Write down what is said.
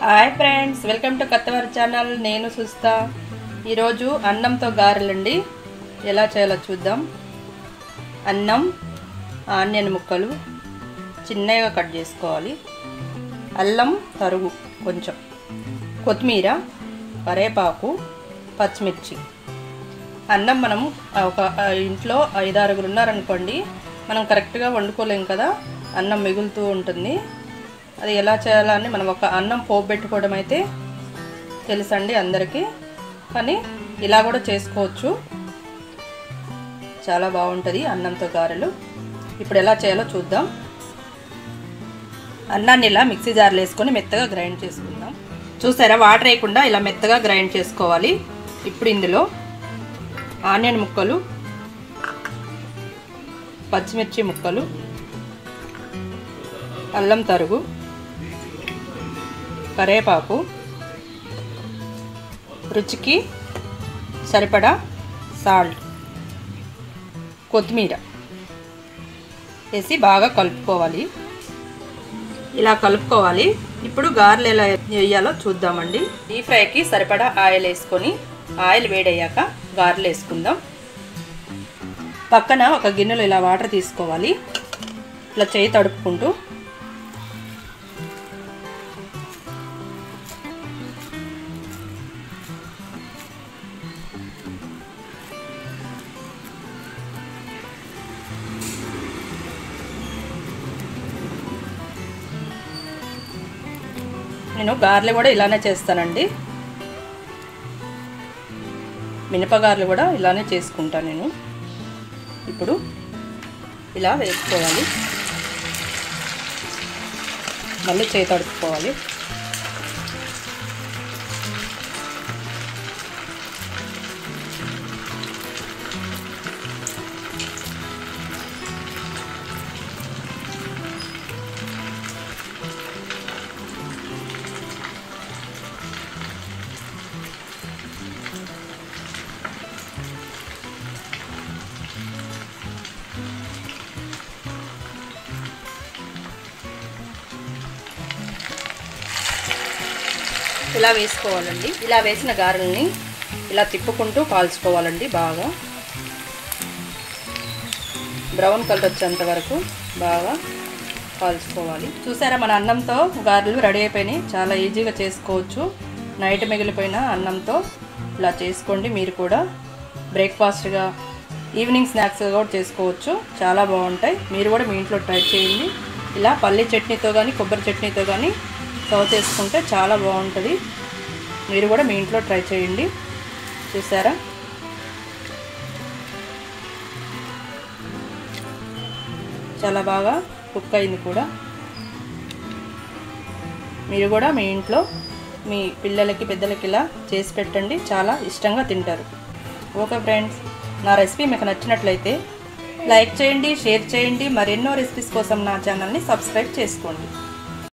hi friends welcome to కొత్తవారి channel నేను సుస్తా ఈరోజు అన్నంతో గారెలండి ఎలా చేయాలో చూద్దాం అన్నం ఆనియన్ ముక్కలు చిన్నగా కట్ చేసుకోవాలి అల్లం తరుగు కొంచెం కొత్తిమీర కరేపాకు పచ్చిమిర్చి అన్నం మనం ఒక ఆ, ఇంట్లో ఐదారుగురు ఉన్నారనుకోండి మనం కరెక్ట్గా వండుకోలేం కదా అన్నం మిగులుతూ ఉంటుంది అది ఎలా చేయాలని మనం ఒక అన్నం పోపు పెట్టుకోవడం అయితే తెలుసండి అందరికీ కానీ ఇలా కూడా చేసుకోవచ్చు చాలా బాగుంటుంది అన్నంతో గారెలు ఇప్పుడు ఎలా చేయాలో చూద్దాం అన్నాన్ని ఇలా మిక్సీ జార్లో వేసుకొని మెత్తగా గ్రైండ్ చేసుకుందాం చూసారా వాటర్ వేయకుండా ఇలా మెత్తగా గ్రైండ్ చేసుకోవాలి ఇప్పుడు ఇందులో ఆనియన్ ముక్కలు పచ్చిమిర్చి ముక్కలు అల్లం తరుగు కరేపాకు రుచికి సరిపడా సాల్ట్ కొత్తిమీర వేసి బాగా కలుపుకోవాలి ఇలా కలుపుకోవాలి ఇప్పుడు గారెలు ఎలా వేయాలో చూద్దామండి డీప్ ఫ్రైకి సరిపడా ఆయిల్ వేసుకొని ఆయిల్ వేడయ్యాక గారెలు వేసుకుందాం పక్కన ఒక గిన్నెలో ఇలా వాటర్ తీసుకోవాలి ఇట్లా చేయి తడుపుకుంటూ నేను గారెలు కూడా ఇలానే చేస్తానండి మినపగారెలు కూడా ఇలానే చేసుకుంటాను నేను ఇప్పుడు ఇలా వేసుకోవాలి మళ్ళీ చేయి తడుపుకోవాలి ఇలా వేసుకోవాలండి ఇలా వేసిన గారెల్ని ఇలా తిప్పుకుంటూ కాల్చుకోవాలండి బాగా బ్రౌన్ కలర్ వచ్చేంత వరకు బాగా కాల్చుకోవాలి చూసారా మన అన్నంతో గారెలు రెడీ అయిపోయినాయి చాలా ఈజీగా చేసుకోవచ్చు నైట్ మిగిలిపోయిన అన్నంతో ఇలా చేసుకోండి మీరు కూడా బ్రేక్ఫాస్ట్గా ఈవినింగ్ స్నాక్స్గా కూడా చేసుకోవచ్చు చాలా బాగుంటాయి మీరు కూడా మీ ఇంట్లో ట్రై చేయండి ఇలా పల్లి చట్నీతో కానీ కొబ్బరి చట్నీతో కానీ సర్వ్ చేసుకుంటే చాలా బాగుంటుంది మీరు కూడా మీ ఇంట్లో ట్రై చేయండి చూసారా చాలా బాగా కుక్ అయింది కూడా మీరు కూడా మీ ఇంట్లో మీ పిల్లలకి పెద్దలకి ఇలా చేసి పెట్టండి చాలా ఇష్టంగా తింటారు ఓకే ఫ్రెండ్స్ నా రెసిపీ మీకు నచ్చినట్లయితే లైక్ చేయండి షేర్ చేయండి మరెన్నో రెసిపీస్ కోసం నా ఛానల్ని సబ్స్క్రైబ్ చేసుకోండి